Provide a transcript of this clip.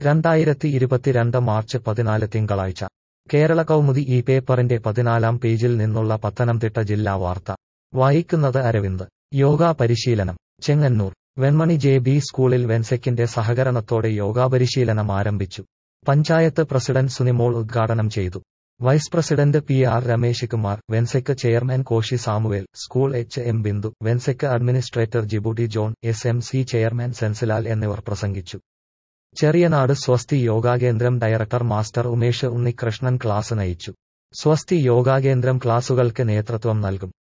രണ്ടായിരത്തി ഇരുപത്തിരണ്ട് മാർച്ച് പതിനാല് തിങ്കളാഴ്ച കേരള കൗമുദി ഈ പേപ്പറിന്റെ പതിനാലാം പേജിൽ നിന്നുള്ള പത്തനംതിട്ട ജില്ലാ വാർത്ത വായിക്കുന്നത് അരവിന്ദ് യോഗാ പരിശീലനം ചെങ്ങന്നൂർ വെൺമണി ജെ ബി സ്കൂളിൽ വെൻസെക്കിന്റെ സഹകരണത്തോടെ യോഗാപരിശീലനം ആരംഭിച്ചു പഞ്ചായത്ത് പ്രസിഡന്റ് സുനിമോൾ ഉദ്ഘാടനം ചെയ്തു vice president P R Ramesh Kumar വെൻസെക്ക് chairman Koshy Samuel school H M Bindu വെൻസെക്ക് അഡ്മിനിസ്ട്രേറ്റർ ജിബുട്ടി John S M C chairman Sensilal എന്നിവർ പ്രസംഗിച്ചു ചെറിയനാട് സ്വസ്തി യോഗാകേന്ദ്രം director master Umesh Unnikrishnan class നയിച്ചു സ്വസ്തി യോഗാകേന്ദ്രം ക്ലാസുകൾക്ക് നേതൃത്വം നൽകും